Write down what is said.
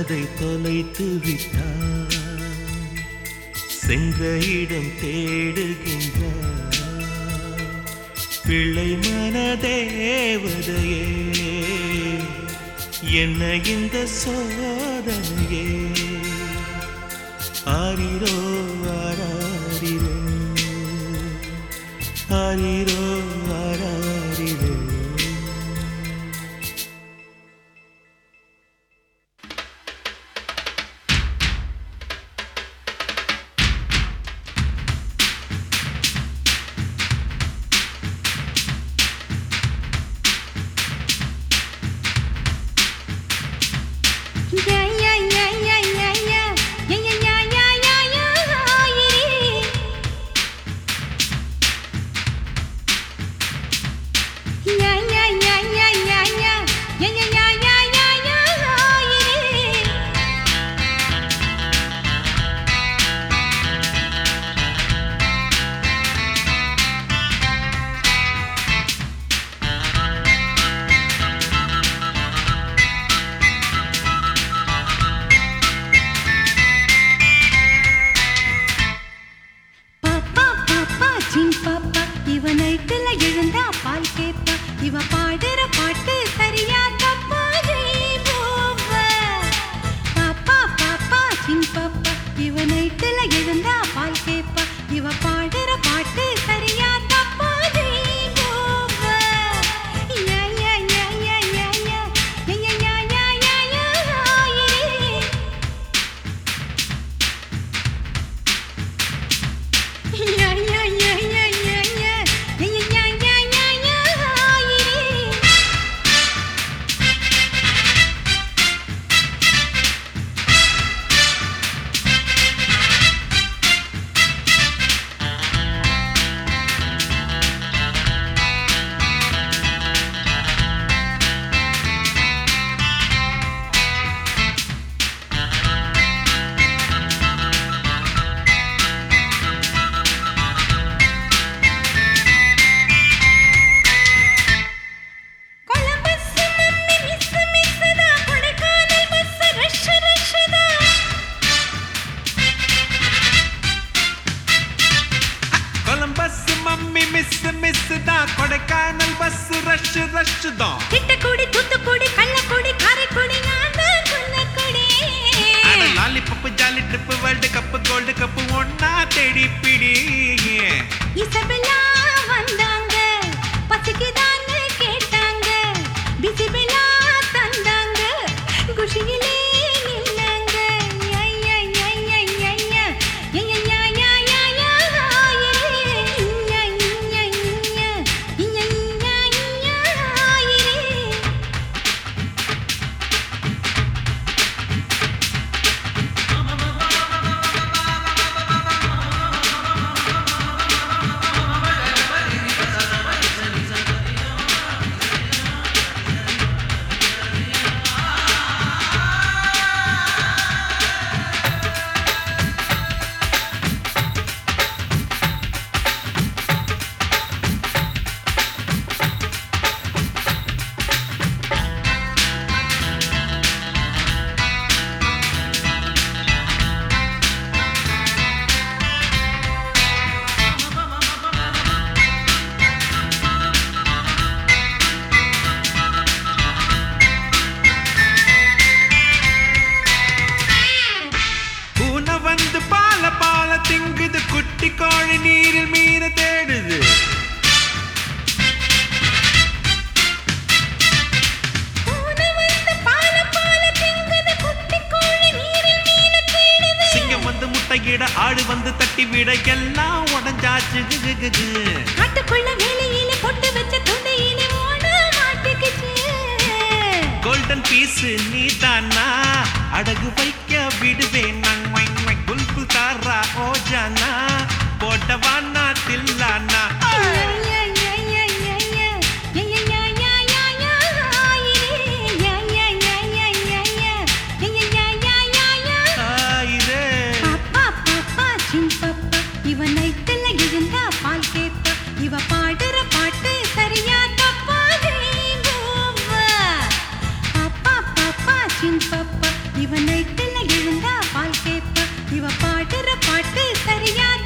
மனதை தொலைத்து விட்டார் சென்ற இடம் தேடுகின்றார் பிள்ளை மனதேவதையே என்ன இந்த சோதனையே ஆரிரோ ஆராரிரோ ஆரிரோ ஆராரிரோ Yeah, yeah, yeah, yeah, yeah, yeah. Yeah, yeah, yeah, yeah, yeah, yeah, yeah. Yeah, yeah, yeah, yeah, yeah, yeah. Yeah, yeah, yeah, yeah, yeah, yeah, yeah. பாப்பா பாப்பா ஜின் பாப்பா இவ நைட்டுல எழுந்தா பால் கேப்பா இவ பாடுற பாட்டு சரியா தப்பா பாப்பா பாப்பா ஜின் பாப்பா இவ நைட்டுல எழுந்தா பால் கேப்பா இவ பாடுற பாட்டு சரியா தப்பா Yeah, yeah, yeah, yeah, yeah, yeah. Yeah, yeah, yeah, yeah, yeah, yeah. Yeah, yeah, yeah, yeah, yeah, yeah. Yeah, yeah, yeah, yeah, yeah, yeah. Columbus mummy miss miss தா கொடைக்கானல் பஸ் ரஷ் ரஷ் தா Columbus mummy miss miss தான் Kodaikanal bus rush rush தான் திட்டக்குடி தூத்துக்குடி கள்ளக்குடி காரைக்குடி நான் தான் கொல்லக்குடி அட lollipop jolly trip world cup gold cup ஒன்னா தேடி பிடி இசபெல்லா வந்தாங்க பசிக்குதான்னு கேட்டாங்க பிசிபெல்லா தந்தாங்க குஷியிலே நின்னாங்க ஐயா ஐயா ஐயா ஐயா ஐயா ஐயா ஐயா ஐயா ஐயா ஐயா ஐயா பூனை வந்து பால பால திங்குது குட்டி கோழி நீரில் மீன தேடுது பூனை வந்து பால பால திங்குது குட்டி கோழி நீரில் மீன தேடுது சிங்கம் வந்து முட்டையிட ஆடு வந்து தட்டி விட எல்லாம் உடஞ்சாச்சு கு, கு, கு, கு. காட்டுக்குள்ள வேலையில பொட்டு வச்ச துணையில ஓட மாட்டுக்குச்சு கோல்டன் பீஸ் நீ தானா அடகு வைக்க விடுவேன் நான் ஒய், ஒய். புல்புல் தாரா ஓஜானா போட்டவானா தில்லானா ஐயா, ஐயா, ஐயா, ஐயா, ஐயா. ஐயா, ஐயா, ஐயா, ஐயா, ஐயா, ஆயிரே. ஐயா, ஐயா, ஐயா, ஐயா, ஐயா, ஐயா. ஐயா, ஐயா, ஐயா, ஐயா, ஐயா. ஆயிரே பாப்பா, பாப்பா, சின் பாப்பா. இவ நைட்டுல எழுந்தா பால் கேப்பா. இவ பாடுற பாட்டு சரியா தப்பா பாப்பா பாப்பா சின் பாப்பா இவனை பாடுற பாட்டு சரியா